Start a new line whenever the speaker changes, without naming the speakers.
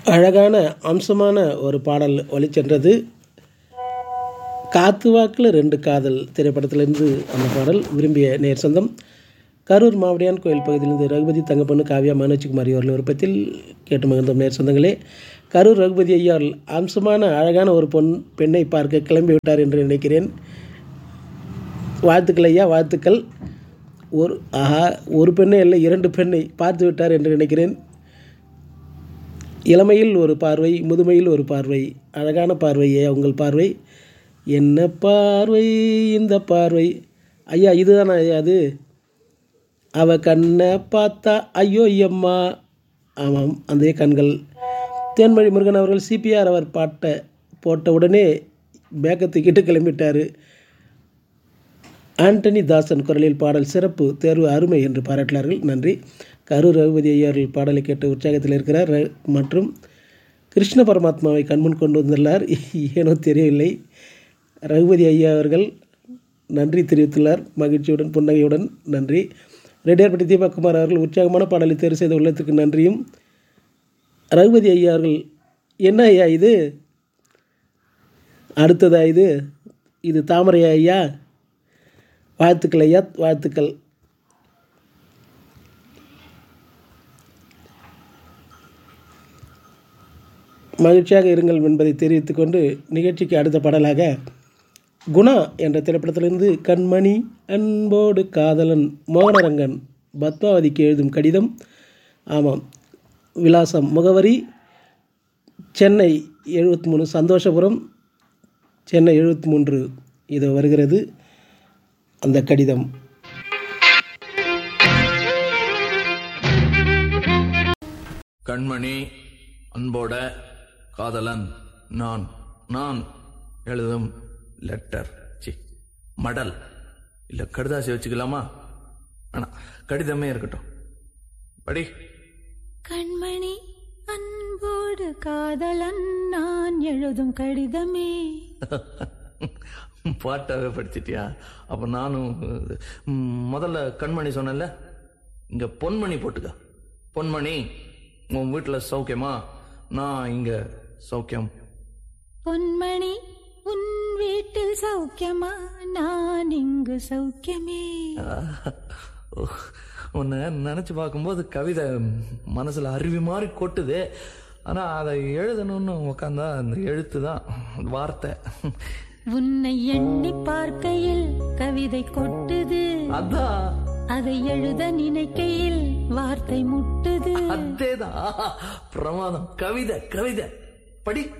அழகான அம்சமான ஒரு பாடல் ஒலிச்சென்றது காத்து வாக்கில் ரெண்டு காதல் திரைப்படத்திலிருந்து அந்த பாடல் விரும்பிய நேர் சொந்தம் கரூர் மாவடியான் கோயில் பகுதியிலிருந்து ரகுபதி தங்கப்பண்ணு காவியா மனோஜ்குமாரி அவர்கள் விருப்பத்தில் கேட்டு மகிழ்ந்தோம் நேர் சொந்தங்களே கரூர் ரகுபதி ஐயா அவர்கள் அம்சமான அழகான ஒரு பொன் பெண்ணை பார்க்க கிளம்பி விட்டார் என்று நினைக்கிறேன் வாழ்த்துக்கள் ஐயா வாழ்த்துக்கள் ஒரு ஆஹா ஒரு பெண்ணை இல்லை இரண்டு பெண்ணை பார்த்து விட்டார் என்று நினைக்கிறேன் இளமையில் ஒரு பார்வை முதுமையில் ஒரு பார்வை அழகான பார்வையே உங்கள் பார்வை என்ன பார்வை இந்த பார்வை ஐயா இதுதானா ஐயா அது அவ கண்ணை பார்த்தா ஐயோ ஐயம்மா ஆமாம் அந்த கண்கள் தேன்மொழி முருகன் அவர்கள் சிபிஆர் அவர் பாட்டை போட்ட உடனே பேக்கை தூக்கிட்டு கிளம்பிட்டார் ஆண்டனி தாசன் குரலில் பாடல் சிறப்பு தேர்வு அருமை என்று பாராட்டினார்கள் நன்றி கரூர் ரகுபதி ஐயா அவர்கள் பாடலை கேட்டு உற்சாகத்தில் இருக்கிறார் ர- மற்றும் கிருஷ்ண பரமாத்மாவை கண்முன் கொண்டு வந்துள்ளார் ஏனோ தெரியவில்லை ரகுபதி ஐயா அவர்கள் நன்றி தெரிவித்துள்ளார் மகிழ்ச்சியுடன் புன்னகையுடன் நன்றி ரெட்டியார்பட்டி தீபக்குமார் அவர்கள் உற்சாகமான பாடலை தேர்வு செய்த உள்ளத்துக்கு நன்றியும் ரகுபதி ஐயா அவர்கள் என்ன ஐயா இது அடுத்ததா இது இது தாமரையா ஐயா வாழ்த்துக்கள் ஐயா வாழ்த்துக்கள் மகிழ்ச்சியாக இருங்கள் என்பதை தெரிவித்துக்கொண்டு நிகழ்ச்சிக்கு அடுத்த பாடலாக குணா என்ற திரைப்படத்திலிருந்து கண்மணி அன்போடு காதலன் மோகனரங்கன் பத்மாவதிக்கு எழுதும் கடிதம் ஆமாம் விலாசம் முகவரி சென்னை எழுபத்தி மூணு சந்தோஷபுரம் சென்னை எழுபத்தி மூன்று இது வருகிறது அந்த கடிதம்
கண்மணி அன்போட காதலன் நான் நான் எழுதும் லெட்டர் சி மடல் இல்ல கடுதாசி வச்சுக்கலாமா ஆனா கடிதமே இருக்கட்டும் படி
கண்மணி அன்போடு காதலன் நான் எழுதும் கடிதமே
பாட்டாவே படிச்சிட்டியா அப்ப நானும் ம், முதல்ல கண்மணி சொன்னேன்ல இங்க பொன்மணி போட்டுக்க பொன்மணி உன் வீட்டுல சௌக்கியமா நான் இங்க சௌக்கியம்
பொன்மணி உன் வீட்டில் சௌக்கியமா நான் இங்கு சௌக்கியமே
உன்னை நினைச்சு பார்க்கும்போது கவிதை மனசுல அருவி மாதிரி கொட்டுது ஆனா அதை எழுதணும்னு உக்காந்தா அந்த எழுத்து தான் வார்த்தை
உன்னை எண்ணி பார்க்கையில் கவிதை கொட்டுது
அதான்
அதை எழுத நினைக்கையில் வார்த்தை முட்டுது
அதேதான் பிரமாதம் கவிதை கவிதை படி